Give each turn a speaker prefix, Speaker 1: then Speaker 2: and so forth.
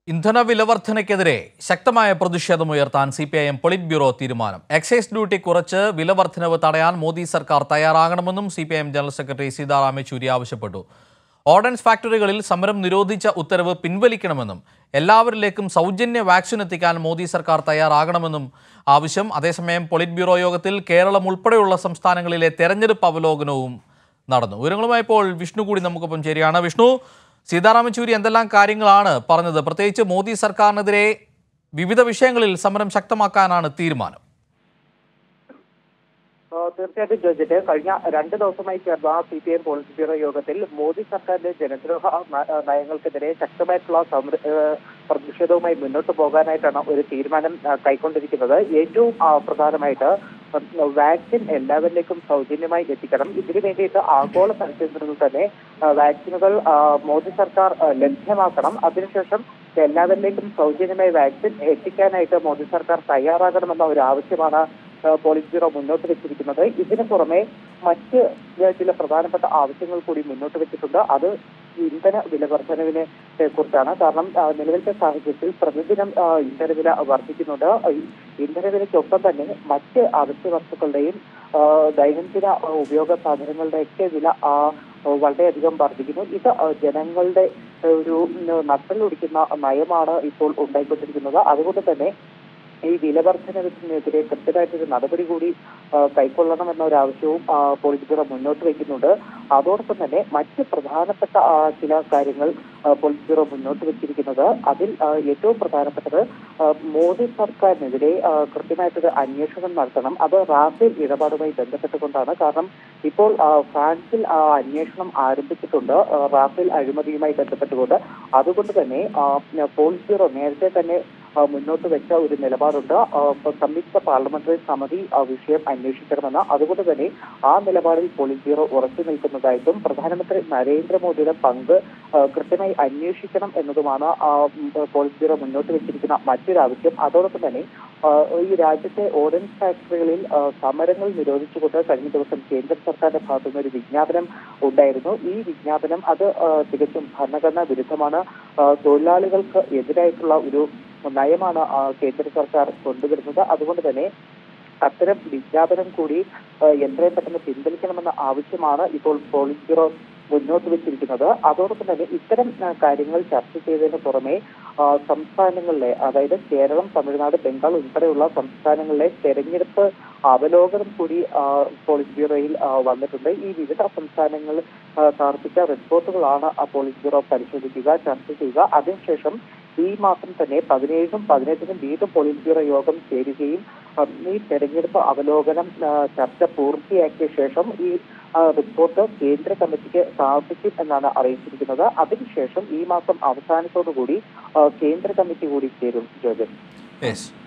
Speaker 1: ഇന്ധന വിലവർധനയ്ക്കെതിരെ ശക്തമായ പ്രതിഷേധമുയർത്താൻ C P I M politburo തീരുമാനം എക്സൈസ് ഡ്യൂട്ടി കുറച്ച് വിലവർധനവ് തടയാൻ മോദി സർക്കാർ തയ്യാറാകണമെന്നും C P I M general secretary Sitaram Yechury ആവശ്യപ്പെട്ടു ഓർഡൻസ് ഫാക്ടറികളിൽ സമരം നിരോധിച്ച ഉത്തരവ് പിൻവലിക്കണമെന്നും എല്ലാവരിലേക്കും സൗജന്യ വാക്സിൻ എത്തിക്കാൻ മോദി സർക്കാർ തയ്യാറാകണമെന്നും ആവശ്യം അതേസമയം പൊളിറ്റ് ബ്യൂറോ യോഗത്തിൽ കേരളം ഉൾപ്പെടെയുള്ള സംസ്ഥാനങ്ങളിലെ തെരഞ്ഞെടുപ്പ് അവലോകനവും നടന്നു വിവരങ്ങളുമായി ഇപ്പോൾ വിഷ്ണു കൂടി നമുക്കൊപ്പം ചേരുകയാണ് വിഷ്ണു സീതാറാം യെച്ചൂരി എന്തെല്ലാം കാര്യങ്ങളാണ് പറഞ്ഞത് പ്രത്യേകിച്ച് മോദി സർക്കാരിനെതിരെ വിവിധ വിഷയങ്ങളിൽ സമരം ശക്തമാക്കാനാണ് തീരുമാനം
Speaker 2: ആ, തീർച്ചയായിട്ടും ജോജിറ്റ് കഴിഞ്ഞ രണ്ട് ദിവസമായി ചേർന്ന C P M politburo യോഗത്തിൽ മോദി സർക്കാരിന്റെ ജനദ്രോഹ ന- ആ, നയങ്ങൾക്കെതിരെ ശക്തമായിട്ടുള്ള സമര ആ, പ്രതിഷേധവുമായി മുന്നോട്ട് പോകാനായിട്ടാണ് ഒരു തീരുമാനം ആ, കൈക്കൊണ്ടിരിക്കുന്നത് ഏറ്റവും ആ, പ്രധാനമായിട്ട് വാക്സിൻ എല്ലാവരിലേക്കും സൗജന്യമായി എത്തിക്കണം ഇതിനു വേണ്ടിയിട്ട് ആഗോള തലത്തിൽ തന്നെ ആ, വാക്സിനുകൾ ആ, മോദി സർക്കാർ ആ, ലഭ്യമാക്കണം അതിനുശേഷം എല്ലാവരിലേക്കും സൗജന്യമായി വാക്സിൻ എത്തിക്കാനായിട്ട് മോദി സർക്കാർ തയ്യാറാകണമെന്ന ഒരു ആവശ്യമാണ് ആ, പോളിറ്റ് ബ്യൂറോ മുന്നോട്ട് വെച്ചിരിക്കുന്നത് ഇതിനു പുറമെ മറ്റ് ചില പ്രധാനപ്പെട്ട ആവശ്യങ്ങൾ കൂടി മുന്നോട്ട് വെച്ചിട്ടുണ്ട് അത് ഇന്ധന വില വർധനവിനെ ഏ, കുറിച്ചാണ് കാരണം ആ, നിലവിലത്തെ സാഹചര്യത്തിൽ പ്രതിദിനം ആ, ഇന്ധനവില വർദ്ധിക്കുന്നുണ്ട് ഈ ഇന്ധനവിലയ്ക്കൊപ്പം തന്നെ മറ്റ് അവശ്യ വസ്തുക്കളുടെയും ആ, ദൈനംദിന ആ, ഉപയോഗ സാധനങ്ങളുടെയൊക്കെ വില ആ, വളരെയധികം വർദ്ധിക്കുന്നു ഇത് ആ, ജനങ്ങളുടെ ഒരു ഉം, നട്ടലൊടിക്കുന്ന നയമാണ് ഇപ്പോൾ ഉണ്ടായിക്കൊണ്ടിരിക്കുന്നത് അതുകൊണ്ട് തന്നെ ഈ വിലവർദ്ധനവിനെതിരെ കൃത്യമായിട്ടൊരു നടപടി കൂടി ആ, കൈക്കൊള്ളണമെന്ന ഒരു ആവശ്യവും ആ, പോളിറ്റ് ബ്യൂറോ മുന്നോട്ട് വയ്ക്കുന്നുണ്ട് അതോടൊപ്പം തന്നെ മറ്റ് പ്രധാനപ്പെട്ട ആ, ചില കാര്യങ്ങൾ ആ, പോളിറ്റ് ബ്യൂറോ മുന്നോട്ട് വെച്ചിരിക്കുന്നത് അതിൽ ആ, ഏറ്റവും പ്രധാനപ്പെട്ടത് ആ, മോദി സർക്കാരിനെതിരെ ആ, കൃത്യമായിട്ടൊരു അന്വേഷണം നടത്തണം അത് റാഫേൽ ഇടപാടുമായി ബന്ധപ്പെട്ടുകൊണ്ടാണ് കാരണം ഇപ്പോൾ ആ, ഫ്രാൻസിൽ ആ, അന്വേഷണം ആരംഭിച്ചിട്ടുണ്ട് ആ, റാഫേൽ അഴിമതിയുമായി ബന്ധപ്പെട്ടുകൊണ്ട് അതുകൊണ്ട് തന്നെ ആ, പോളിറ്റ് ബ്യൂറോ നേരത്തെ തന്നെ ആ, മുന്നോട്ട് വെച്ച ഒരു നിലപാടുണ്ട് ആ, ഇപ്പൊ സംയുക്ത പാർലമെന്ററി സമിതി ആ വിഷയം അന്വേഷിക്കണമെന്ന് അതുകൊണ്ട് തന്നെ ആ നിലപാടിൽ പോളിറ്റ് ബ്യൂറോ ഉറച്ചു നിൽക്കുന്നതായിട്ടും പ്രധാനമന്ത്രി നരേന്ദ്രമോദിയുടെ പങ്ക് ആ, കൃത്യമായി അന്വേഷിക്കണം എന്നതുമാണ് ആ, ഉം, പോളിറ്റ് ബ്യൂറോ മുന്നോട്ട് വെച്ചിരിക്കുന്ന മറ്റൊരു ആവശ്യം അതോടൊപ്പം തന്നെ ആ, ഈ രാജ്യത്തെ ഓറഞ്ച് ഫാക്ടറികളിൽ ആ, സമരങ്ങൾ നിരോധിച്ചുകൊണ്ട് കഴിഞ്ഞ ദിവസം കേന്ദ്ര സർക്കാരിന്റെ ഭാഗത്തുനിന്ന് ഒരു വിജ്ഞാപനം ഉണ്ടായിരുന്നു ഈ വിജ്ഞാപനം അത് ആ, തികച്ചും ഭരണഘടനാ വിരുദ്ധമാണ് ആ, തൊഴിലാളികൾക്ക് എതിരായിട്ടുള്ള ഒരു നയമാണ് ആ, കേന്ദ്ര സർക്കാർ കൊണ്ടുവരുന്നത് അതുകൊണ്ട് തന്നെ അത്തരം വിജ്ഞാപനം കൂടി ആ, എത്രയും പെട്ടെന്ന് പിൻവലിക്കണമെന്ന ആവശ്യമാണ് ഇപ്പോൾ പോളിറ്റ് ബ്യൂറോ മുന്നോട്ട് വെച്ചിരിക്കുന്നത് അതോടൊപ്പം തന്നെ ഇത്തരം ആ, കാര്യങ്ങൾ ചർച്ച ചെയ്തതിന് പുറമെ ആ, സംസ്ഥാനങ്ങളിലെ അതായത് കേരളം തമിഴ്നാട് ബംഗാൾ ഉൾപ്പെടെയുള്ള സംസ്ഥാനങ്ങളിലെ തെരഞ്ഞെടുപ്പ് അവലോകനം കൂടി ആ, പോളിറ്റ് ബ്യൂറോയിൽ ആ, വന്നിട്ടുണ്ട് ഈ വിവിധ സംസ്ഥാനങ്ങൾ ആ, സമർപ്പിച്ച റിപ്പോർട്ടുകളാണ് ആ പോളിറ്റ് ബ്യൂറോ പരിശോധിക്കുക ചർച്ച ചെയ്യുക അതിനുശേഷം ഈ മാസം തന്നെ പതിനേഴിനും പതിനെട്ടിനും വീണ്ടും പോളിറ്റ് ബ്യൂറോ യോഗം ചേരുകയും ആ, ഈ തെരഞ്ഞെടുപ്പ് അവലോകനം ആ, ചർച്ച പൂർത്തിയാക്കിയ ശേഷം ഈ ആ, റിപ്പോർട്ട് കേന്ദ്ര കമ്മിറ്റിക്ക് സമർപ്പിക്കും എന്നാണ് അറിയിച്ചിരിക്കുന്നത് അതിനുശേഷം ഈ മാസം അവസാനത്തോടു കൂടി ആ, കേന്ദ്ര കമ്മിറ്റി കൂടി ചേരും ജോജൻ
Speaker 1: യെസ്